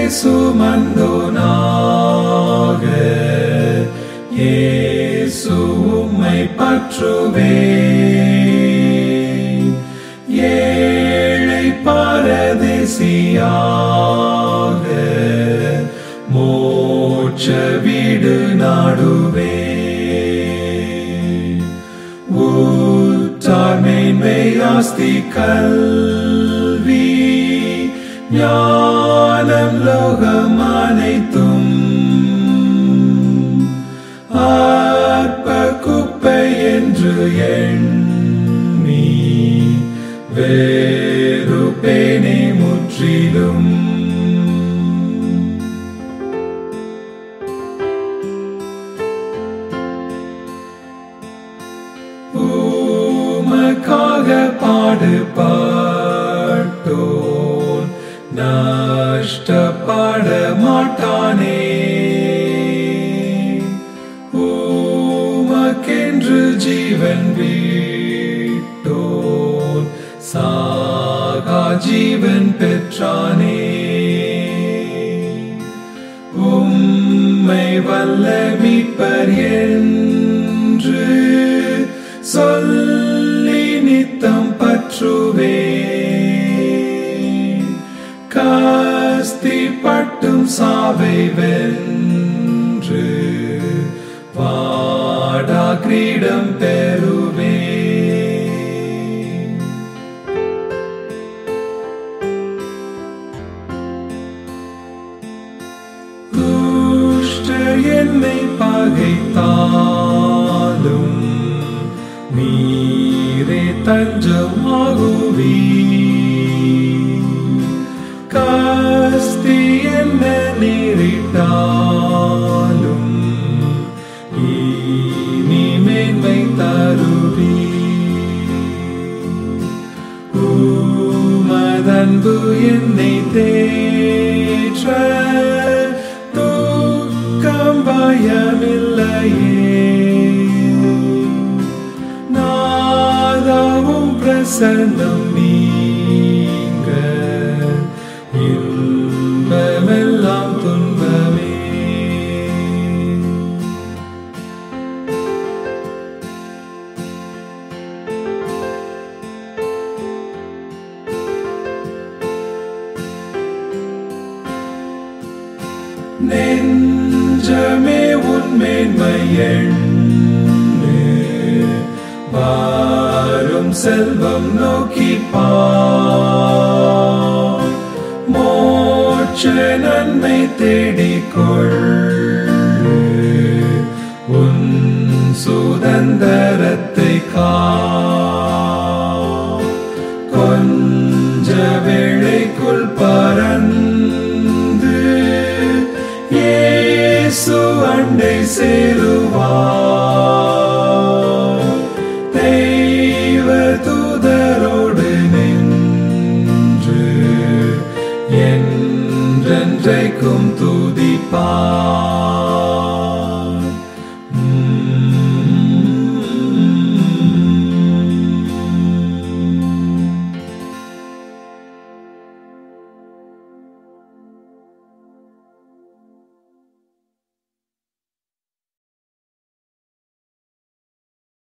சுமந்தோனாக இயேசு உம்மை பற்றுவே ஏழை பரதேசியாக மோட்ச வீடு நாடுவே ஊற்றார் மேன்மை ஆஸ்தி கல்வி ஞானம் லோகம் அனைத்தும் ஆர்ப்ப குப்பை என்று எண்ணி வேறுபேனே முற்றிலும் உமக்காக பாடுபட்டோன் நஷ்டப்பட மாட்டானே உமக்கென்று ஜீவன் வீட்டோன் சாகா ஜீவன் பெற்றானே உம்மை வல்ல மீட்பர் என்று சொல்லி நித்தம் பற்றுவே காஸ்தி பட்டும் சாவை வென்று வாடா கிரீடம் பெறுவே துஷ்டர் என்னை பகைத்தாலும் நீரே தஞ்சமாகுவி காஸ்தி என்ன நேரிட்டாலும் இனி மேன்மை தருவி உமதன்பு என்னை தேற்ற துக்கம் பயமில்லையே நாதாவும் பிரசன்னம் நீங்க இன்பமெல்லாம் துன்பமே நெஞ்சமே உன்மேன்மை எண்ணு வாரும் செல்வம் நோக்கி பார் மோட்ச நன்மை தேடிக்கொள் உன் சுதந்திரத்தை கா கொஞ்ச வேளைக்குள் பறந்து இயேசு அண்டை சேருவார் தெய்வ தூதரோடு நின்று என்றென்றைக்கும் துதிப்பார்